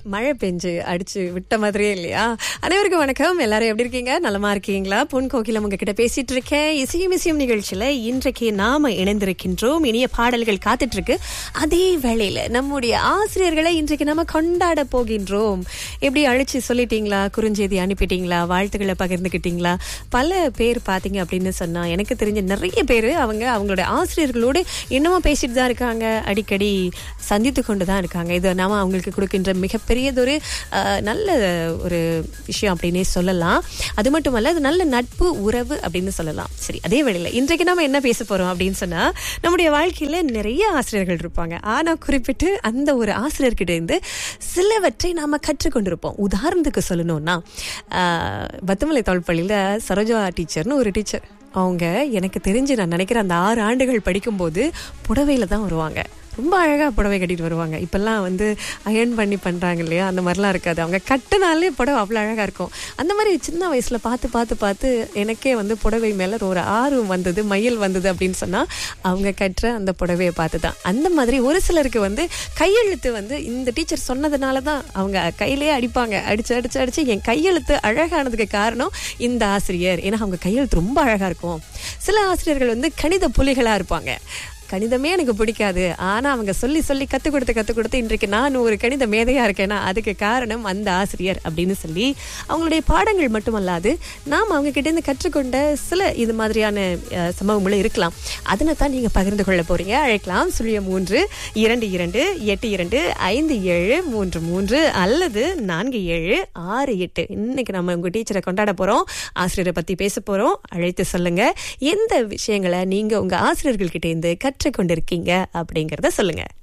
மழை பெஞ்சு அடிச்சு விட்ட மாதிரியே இல்லையா அனைவருக்கும் வணக்கம் எல்லாரும் எப்படி இருக்கீங்க நலமா இருக்கீங்களா பொன் கோகிலம் உங்ககிட்ட பேசிட்டு இருக்கேன் இசையும் இசையும் நிகழ்ச்சியில இன்றைக்கு நாம இணைந்திருக்கின்றோம் இனிய பாடல்கள் காத்துட்டு இருக்கு அதே வேளையில நம்முடைய ஆசிரியர்களை இன்றைக்கு நம்ம கொண்டாட போகின்றோம் எப்படி அழைச்சு சொல்லிட்டீங்களா குறுஞ்செய்தி அனுப்பிட்டீங்களா வாழ்த்துக்களை பகிர்ந்துக்கிட்டீங்களா பல பேர் பாத்தீங்க அப்படின்னு சொன்னா எனக்கு தெரிஞ்ச நிறைய பேர் அவங்க அவங்களோட ஆசிரியர்களோடு இன்னமும் பேசிட்டு தான் இருக்காங்க அடிக்கடி சந்தித்து கொண்டு தான் இருக்காங்க இது நாம அவங்களுக்கு கொடுக்கின்ற மிகப்பெரியதொரு அஹ், நல்ல ஒரு விஷயம் அப்படின்னே சொல்லலாம் அது மட்டுமல்ல அது நல்ல நட்பு உறவு அப்படின்னு சொல்லலாம் சரி அதே வேளையில இன்றைக்கு நாம என்ன பேச போறோம் அப்படின்னு சொன்னா நம்முடைய வாழ்க்கையில நிறைய ஆசிரியர்கள் இருப்பாங்க ஆனா குறிப்பிட்டு அந்த ஒரு ஆசிரியர்கிட்ட இருந்து சிலவற்றை நாம கற்றுக்கொண்டிருப்போம் உதாரணத்துக்கு சொல்லணும்னா ஆஹ், பத்துமலை தொல்பள்ளியில சரோஜா டீச்சர்னு ஒரு டீச்சர் அவங்க எனக்கு தெரிஞ்சு நான் நினைக்கிறேன் அந்த ஆறு ஆண்டுகள் படிக்கும்போது புடவையில தான் வருவாங்க ரொம்ப அழகா புடவை கட்டிட்டு வருவாங்க இப்பெல்லாம் வந்து அயர்ன் பண்ணி பண்றாங்க இல்லையா அந்த மாதிரிலாம் இருக்காது அவங்க கட்டினாலே புடவை அவ்வளோ அழகா இருக்கும் அந்த மாதிரி சின்ன வயசுல பார்த்து பார்த்து பார்த்து எனக்கே வந்து புடவை மேல ஒரு ஆர்வம் வந்தது மையல் வந்தது அப்படின்னு சொன்னா அவங்க கட்டுற அந்த புடவையை பார்த்து தான் அந்த மாதிரி ஒரு சிலருக்கு வந்து கையெழுத்து வந்து இந்த டீச்சர் சொன்னதுனால தான் அவங்க கையிலேயே அடிப்பாங்க அடிச்சு அடிச்சு அடிச்சு என் கையெழுத்து அழகானதுக்கு காரணம் இந்த ஆசிரியர் ஏன்னா அவங்க கையெழுத்து ரொம்ப அழகா இருக்கும் சில ஆசிரியர்கள் வந்து கணித புலிகளா இருப்பாங்க கணிதமே எனக்கு பிடிக்காது ஆனா அவங்க சொல்லி சொல்லி கத்து கொடுத்து கத்து கொடுத்து இன்றைக்கு நான் ஒரு கணித மேதையா இருக்கேன்னா அதுக்கு காரணம் அந்த ஆசிரியர் அப்படின்னு சொல்லி அவங்களுடைய பாடங்கள் மட்டுமல்லாது நாம் அவங்க கிட்ட இருந்து கற்றுக்கொண்ட சில இது மாதிரியான அஹ், சம்பவங்களும் இருக்கலாம் அதனை தான் நீங்க பகிர்ந்து கொள்ள போறீங்க அழைக்கலாம் சுழிய மூன்று இரண்டு இரண்டு எட்டு இரண்டு ஐந்து ஏழு மூன்று மூன்று அல்லது நான்கு ஏழு ஆறு எட்டு இன்னைக்கு நம்ம உங்க டீச்சரை கொண்டாட போறோம் ஆசிரியரை பத்தி பேச போறோம் அழைத்து சொல்லுங்க எந்த விஷயங்களை நீங்க உங்க ஆசிரியர்கள் கிட்ட இருந்து கற்றுக்கொண்டிருக்கீங்க அப்படிங்கறத சொல்லுங்க